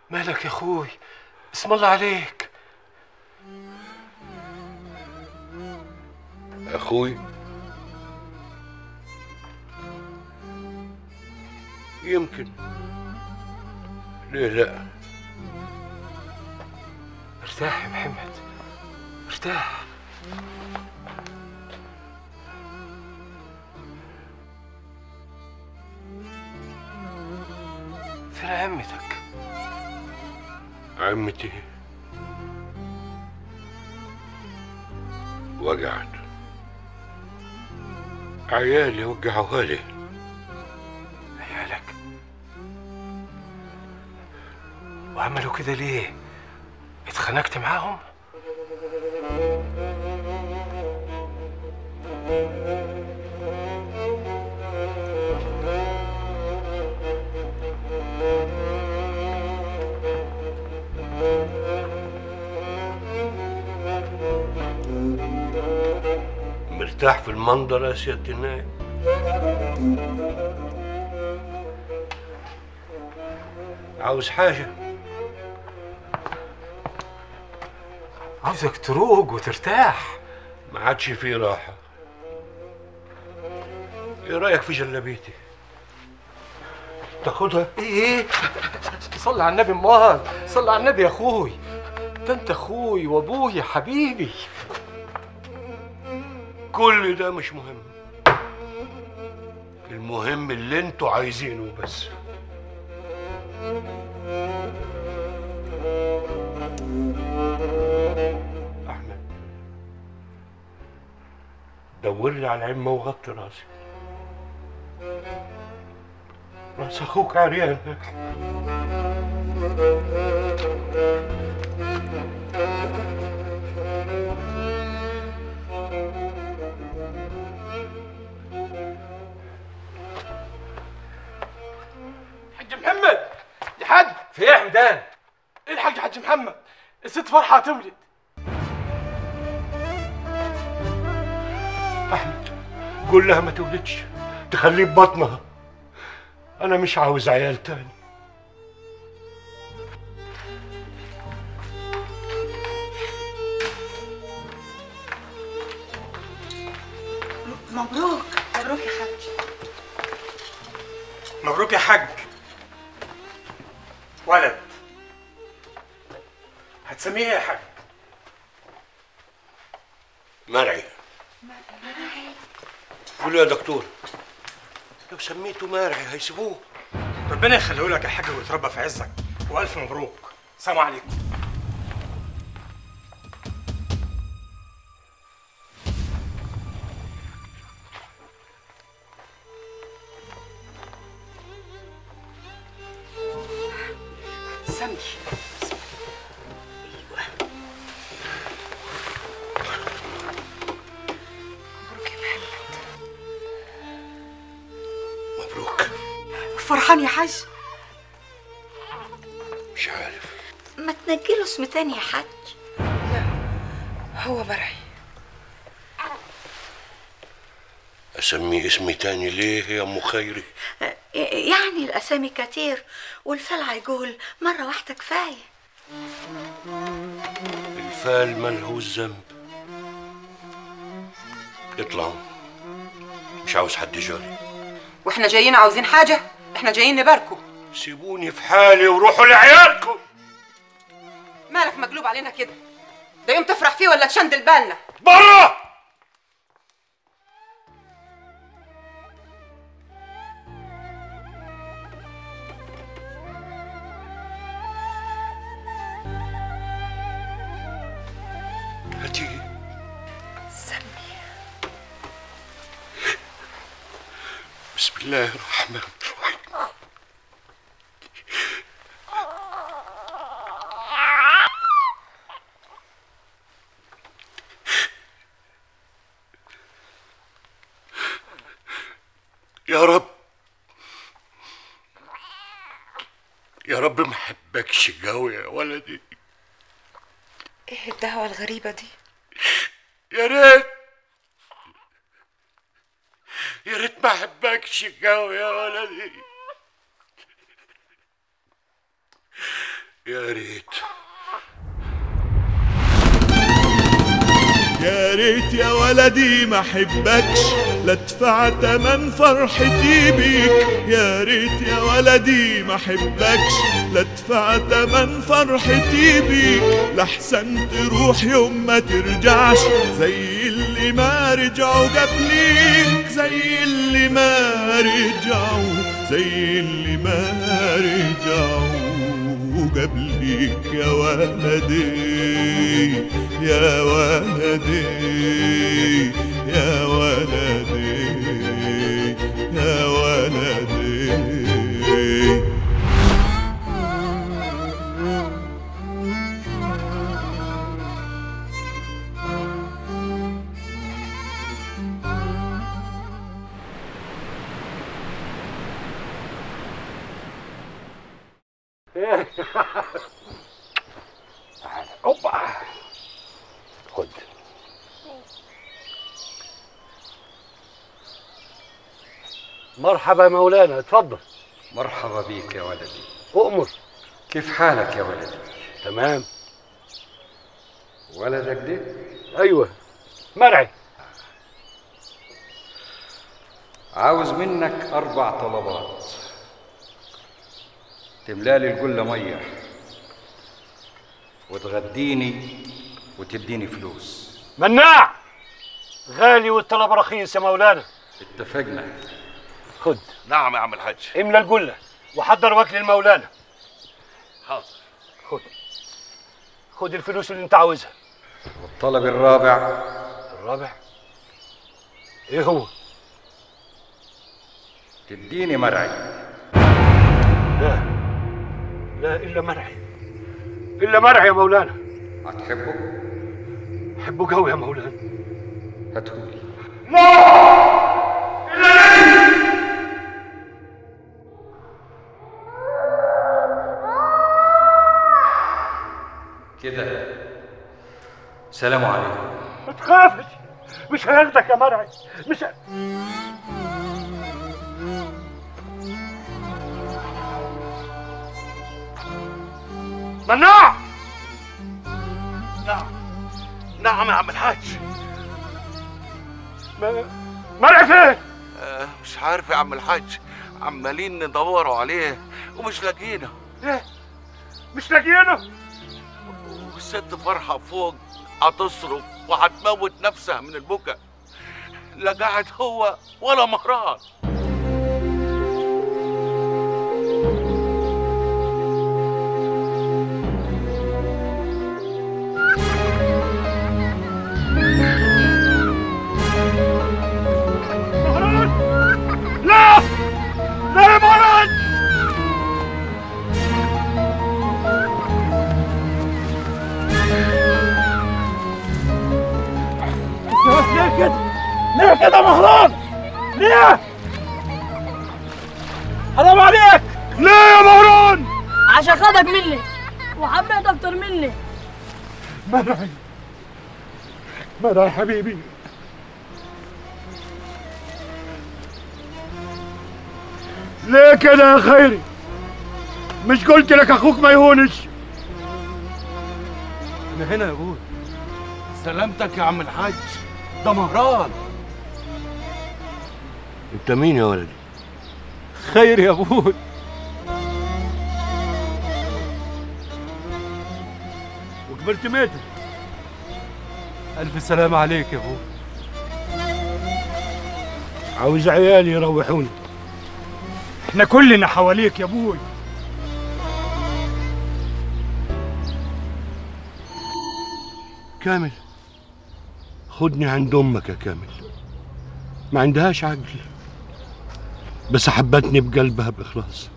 مالك يا اخوي اسم الله عليك اخوي يمكن ليه لا ارتاح يا محمد ارتاح فين عمتك عمتي وقعت عيالي وقعوها لي عيالك وعملوا كده ليه اتخانقت معاهم مرتاح في المنظر يا سيادة النايب عاوز حاجة عاوزك تروق وترتاح ما عادش فيه راحة ايه رأيك في جلابيتي تاخدها ايه صلي على النبي امال صلي على النبي يا اخوي ده انت اخوي وابوي يا حبيبي كل ده مش مهم المهم اللي انتوا عايزينه بس احمد دور لي على العمة وغطي راسي راس اخوك عريان حاج محمد يا حاج في ايه يا حمدان الحاج حاج محمد الست فرحه هتولد احمد قول لها ما تولدش تخليه ببطنها انا مش عاوز عيال تاني مبروك مبروك يا حاج مبروك يا حاج ولد هتسميه ايه يا حاج مرعي قول يا دكتور لو سميته مرعي هيسيبوه ربنا يخليه لك يا حاج ويتربى في عزك والف مبروك سلام عليكم سمي مبروك يا محمد مبروك فرحان يا حاج مش عارف ما تنجله اسم تاني يا حاج هو مرعي اسميه اسم تاني ليه يا ام خيري يعني الاسامي كتير والفلع يقول مره واحده كفايه الفال ملهوش ذنب اطلعوا مش عاوز حد جاري واحنا جايين عاوزين حاجة احنا جايين نباركوا سيبوني في حالي وروحوا لعيالكم مالك مقلوب علينا كده ده يوم تفرح فيه ولا تشندل بالنا برا هاتي سمي بسم الله الرحمن الرحيم يا رب يا رب ما احبكش قوي يا ولدي ايه الدعوه الغريبه دي يا ريت يا ريت ما احبكش قوي يا ولدي يا ريت يا ريت يا ولدي ما حبكش لا ادفع تمن فرحتي بيك يا ريت يا ولدي ما حبكش لا ادفع تمن فرحتي بيك لحسن تروح يوم ما ترجعش زي اللي ما رجعوا قبليك زي اللي ما رجعوا زي اللي ما رجعوا قبليك يا ولدي يا ولدي يا ولدي يا ولدي اوبا خد مرحبا مولانا اتفضل مرحبا بيك يا ولدي اؤمر كيف حالك يا ولدي تمام ولدك ده ايوه مرعي عاوز منك أربع طلبات تملالي القلة مية وتغديني وتديني فلوس مناع غالي والطلب رخيص يا مولانا اتفقنا خد نعم يا عم الحاج املى الجله وحضر وكل المولانا حاضر خد خد الفلوس اللي انت عاوزها والطلب الرابع الرابع ايه هو تديني مرعي لا لا الا مرعي الا مرعي يا مولانا هتحبه حبه قوي يا مولانا هتقولي كده سلام عليكم ما تخافش مش هياخدك يا مرعي مش ه... مناع نعم نعم يا عم الحاج م- مرعي فين آه مش عارف يا عم الحاج عمالين ندوروا عليه ومش لاقيينه ايه مش لاقيينه والست فرحة فوق هتصرخ وهتموت نفسها من البكا لا قاعد هو ولا مهران مهران لا لا يا مهران ليه كده؟ ليه كده يا مهران؟ ليه؟ حرام عليك! ليه يا مهران؟ عشان خدك مني وحبيت اكتر مني مرعي مرعي حبيبي ليه كده يا خيري مش قلت لك اخوك ما يهونش انا هنا يا ابوي سلامتك يا عم الحاج ده مهران انت مين يا ولدي خير يا ابوي وكبرت متر الف سلام عليك يا ابوي عاوز عيالي يروحوني احنا كلنا حواليك يا ابوي كامل خدني عند امك يا كامل ما عندهاش عقل بس حبتني بقلبها باخلاص